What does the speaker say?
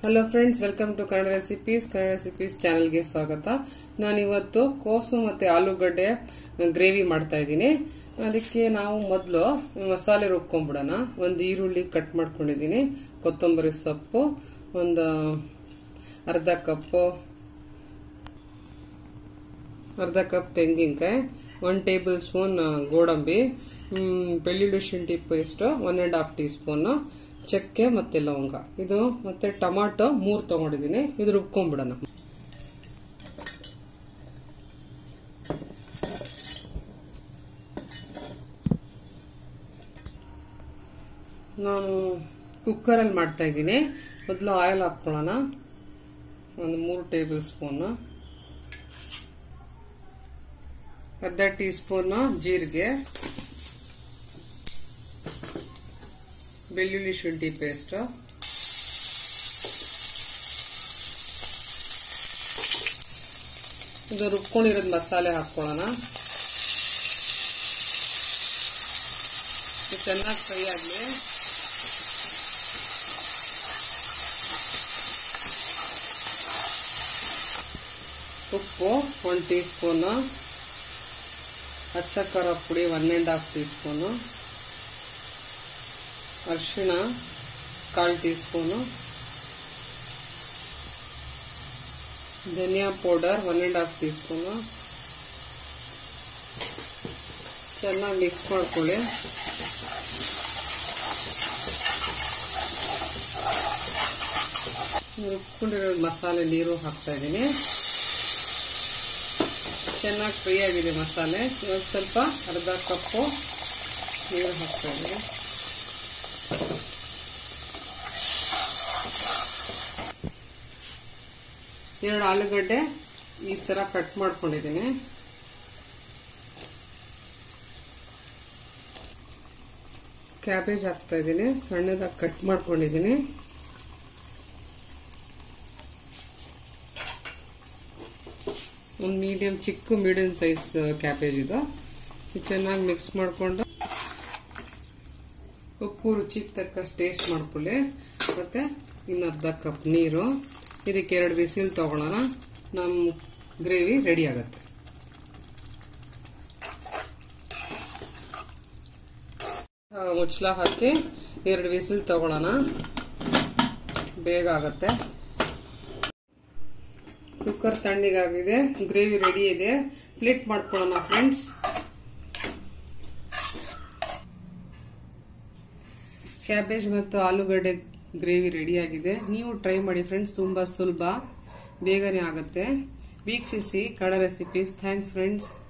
hello friends welcome to Kannada recipes Kannada recipes ಚಾನೆಲ್ಗೆ ಸ್ವಾಗತ ನಾನಿವತ್ತು ಕೋಸು ಮತ್ತೆ ಆಲೂಗಡ್ಡೆ ಗ್ರೇವಿ ಮಾಡ್ತಾ ಇದ್ದೀನಿ ಅದಕ್ಕೆ ನಾವು ಮೊದಲು ಮಸಾಲೆ ರುಬ್ಕೊಂಡ್ಬಿಡೋಣ ಒಂದು ಈರುಳ್ಳಿ ಕಟ್ ಮಾಡ್ಕೊಂಡಿದ್ದೀನಿ ಕೊತ್ತಂಬರಿ ಸೊಪ್ಪು ಒಂದು ಅರ್ಧ ಕಪ್ಪು ಅರ್ಧ ಕಪ್ ತೆಂಗಿನಕಾಯಿ ಒನ್ ಟೇಬಲ್ ಸ್ಪೂನ್ ಗೋಡಂಬಿ ಹ್ಮ್, ಬೆಳ್ಳುಳ್ಳಿ ಶುಂಠಿ paste one and half teaspoon ಚಕ್ಕೆ ಮತ್ತೆ ಲವಂಗ ಇದು ಮತ್ತೆ ಟೊಮಾಟೊ ಮೂರ್ ತಗೊಂಡಿದ್ದೀನಿ ಇದು ರುಬ್ಕೊಂಡ್ಬಿಡೋಣ ನಾನು ಕುಕ್ಕರಲ್ಲಿ ಮಾಡ್ತಾ ಇದ್ದೀನಿ ಮೊದಲು ಆಯಿಲ್ ಹಾಕ್ಕೊಳ್ಳೋಣ ಒಂದು ಮೂರು ಟೇಬಲ್ ಸ್ಪೂನ್ ಅರ್ಧ ಟೀ ಸ್ಪೂನ್ ಜೀರಿಗೆ ಬೆಳ್ಳುಳ್ಳಿ ಶುಂಠಿ ಪೇಸ್ಟ್ ಇದು ರುಬ್ಕೊಂಡಿರೋದು ಮಸಾಲೆ ಹಾಕೊಳ್ಳೋಣ ಇದು ಚೆನ್ನಾಗಿ ಫ್ರೈ ಆಗಲಿ ಉಪ್ಪು ಒನ್ ಟೀ ಸ್ಪೂನು ಅಚ್ಚ ಖಾರ ಪುಡಿ one and half teaspoon ಅರಿಶಿಣ ಕಾಲು ಟೀ ಸ್ಪೂನು ಧನಿಯಾ powder one and half teaspoon ಚೆನ್ನಾಗಿ ಮಿಕ್ಸ್ ಮಾಡ್ಕೊಳ್ಳಿ ರುಬ್ಕೊಂಡಿರೋ ಮಸಾಲೆ ನೀರು ಹಾಕ್ತಾ ಇದ್ದೀನಿ ಚೆನ್ನಾಗಿ ಫ್ರೈ ಆಗಿದೆ ಮಸಾಲೆ ಇವಾಗ ಸ್ವಲ್ಪ ಅರ್ಧ ಕಪ್ಪು ನೀರು ಹಾಕ್ತಾ ಇದ್ದೀನಿ ಎರಡು ಆಲೂಗಡ್ಡೆ ಈ ತರ ಕಟ್ ಮಾಡ್ಕೊಂಡಿದ್ದೀನಿ ಕ್ಯಾಬೇಜ್ ಹಾಕ್ತಾ ಇದ್ದೀನಿ ಸಣ್ಣದಾಗಿ ಕಟ್ ಮಾಡ್ಕೊಂಡಿದ್ದೀನಿ ಒಂದು ಮೀಡಿಯಂ ಚಿಕ್ಕ ಮೀಡಿಯಂ ಸೈಜ್ ಕ್ಯಾಬೇಜ್ ಇದು ಚೆನ್ನಾಗಿ ಮಿಕ್ಸ್ ಮಾಡಿಕೊಂಡು ಉಪ್ಪು ರುಚಿಗೆ ತಕ್ಕಷ್ಟು ಟೇಸ್ಟ್ ಮಾಡ್ಕೊಳ್ಳಿ ಮತ್ತೆ ಇನ್ನು ಅರ್ಧ ಕಪ್ ನೀರು ಇದಕ್ಕೆ ಎರಡು ಬಿಸಿಲು ತಗೊಳ್ಳೋಣ ನಮ್ಮ ಗ್ರೇವಿ ರೆಡಿ ಆಗುತ್ತೆ ಮುಚ್ಚಳ ಹಾಕಿ ಎರಡು ವಿಸಿಲ್ ತಗೊಳ್ಳೋಣ ಬೇಗ ಆಗತ್ತೆ ಕುಕ್ಕರ್ ತಣ್ಣಗಾಗಿದೆ ಗ್ರೇವಿ ರೆಡಿ ಇದೆ ಪ್ಲೇಟ್ ಮಾಡ್ಕೊಳ್ಳೋಣ ಫ್ರೆಂಡ್ಸ್ ಕ್ಯಾಬೇಜ್ ಮತ್ತು ಆಲೂಗಡ್ಡೆ ಗ್ರೇವಿ ರೆಡಿ ಆಗಿದೆ ನೀವು ಟ್ರೈ ಮಾಡಿ ಫ್ರೆಂಡ್ಸ್ ತುಂಬಾ ಸುಲಭ ಬೇಗನೆ ಆಗುತ್ತೆ ವೀಕ್ಷಿಸಿ ಕನ್ನಡ ರೆಸಿಪೀಸ್ ಥ್ಯಾಂಕ್ಸ್ ಫ್ರೆಂಡ್ಸ್